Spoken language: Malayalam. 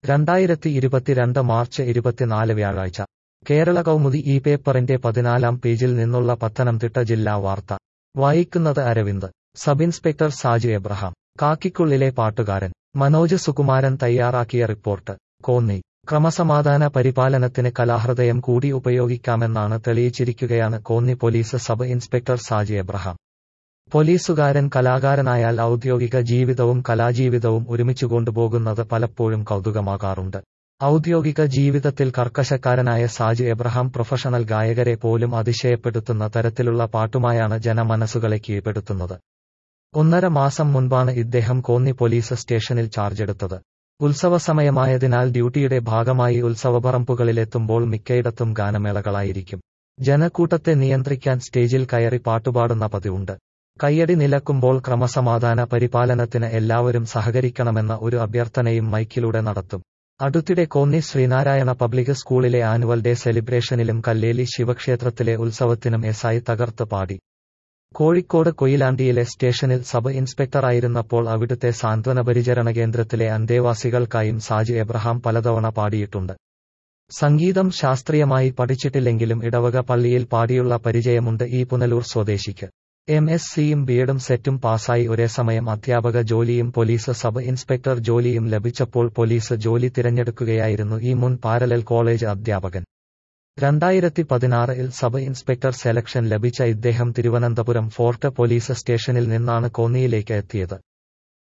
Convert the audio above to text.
രണ്ടായിരത്തി ഇരുപത്തിരണ്ട് മാർച്ച് ഇരുപത്തിനാല് വ്യാഴാഴ്ച കേരള കൗമുദി ഈ പേപ്പറിന്റെ പതിനാലാം പേജിൽ നിന്നുള്ള പത്തനംതിട്ട ജില്ലാ വാർത്ത വായിക്കുന്നത് അരവിന്ദ് സബ് ഇൻസ്പെക്ടർ സാജു എബ്രഹാം കാക്കിക്കുള്ളിലെ പാട്ടുകാരൻ മനോജ് സുകുമാരൻ തയ്യാറാക്കിയ റിപ്പോർട്ട് കോന്നി ക്രമസമാധാന പരിപാലനത്തിന് കലാഹൃദയം കൂടി ഉപയോഗിക്കാമെന്നാണ് തെളിയിച്ചിരിക്കുകയാണ് Konni police sub inspector Saji Abraham പോലീസുകാരൻ കലാകാരനായാൽ ഔദ്യോഗിക ജീവിതവും കലാജീവിതവും ഒരുമിച്ചു കൊണ്ടുപോകുന്നത് പലപ്പോഴും കൗതുകമാകാറുണ്ട് ഔദ്യോഗിക ജീവിതത്തിൽ കർക്കശക്കാരനായ സാജു എബ്രഹാം പ്രൊഫഷണൽ ഗായകരെ പോലും അതിശയപ്പെടുത്തുന്ന തരത്തിലുള്ള പാട്ടുമായാണ് ജനമനസ്സുകളെ കീഴ്പ്പെടുത്തുന്നത് ഒന്നര മാസം മുൻപാണ് ഇദ്ദേഹം കോന്നി പോലീസ് സ്റ്റേഷനിൽ ചാർജെടുത്തത് ഉത്സവ സമയമായതിനാൽ ഡ്യൂട്ടിയുടെ ഭാഗമായി ഉത്സവപറമ്പുകളിലെത്തുമ്പോൾ മിക്കയിടത്തും ഗാനമേളകളായിരിക്കും ജനക്കൂട്ടത്തെ നിയന്ത്രിക്കാൻ സ്റ്റേജിൽ കയറി പാട്ടുപാടുന്ന പതിവുണ്ട് കയ്യടി നിലക്കുമ്പോൾ ക്രമസമാധാന പരിപാലനത്തിന് എല്ലാവരും സഹകരിക്കണമെന്ന ഒരു അഭ്യർത്ഥനയും മൈക്കിലൂടെ നടത്തും അടുത്തിടെ കോന്നി ശ്രീനാരായണ പബ്ലിക് സ്കൂളിലെ ആനുവൽ ഡേ സെലിബ്രേഷനിലും കല്ലേലി ശിവക്ഷേത്രത്തിലെ ഉത്സവത്തിനും എസ്ഐ തകർത്ത് പാടി കോഴിക്കോട് കൊയിലാണ്ടിയിലെ സ്റ്റേഷനിൽ സബ് ഇൻസ്പെക്ടറായിരുന്നപ്പോൾ അവിടുത്തെ സാന്ത്വന പരിചരണ കേന്ദ്രത്തിലെ അന്തേവാസികൾക്കായും സാജു എബ്രഹാം പലതവണ പാടിയിട്ടുണ്ട് സംഗീതം ശാസ്ത്രീയമായി പഠിച്ചിട്ടില്ലെങ്കിലും ഇടവക പള്ളിയിൽ പാടിയുള്ള പരിചയമുണ്ട് ഈ പുനലൂർ സ്വദേശിക്ക് എം എസ് സിയും ബിഎഡും സെറ്റും പാസായി ഒരേ സമയം അധ്യാപക ജോലിയും പോലീസ് സബ് ഇൻസ്പെക്ടർ ജോലിയും ലഭിച്ചപ്പോൾ പോലീസ് ജോലി തിരഞ്ഞെടുക്കുകയായിരുന്നു ഈ മുൻ പാരലൽ കോളേജ് അധ്യാപകൻ രണ്ടായിരത്തി പതിനാറിൽ സബ് ഇൻസ്പെക്ടർ സെലക്ഷൻ ലഭിച്ച ഇദ്ദേഹം തിരുവനന്തപുരം ഫോർട്ട് പോലീസ് സ്റ്റേഷനിൽ നിന്നാണ് കോന്നിയിലേക്ക് എത്തിയത്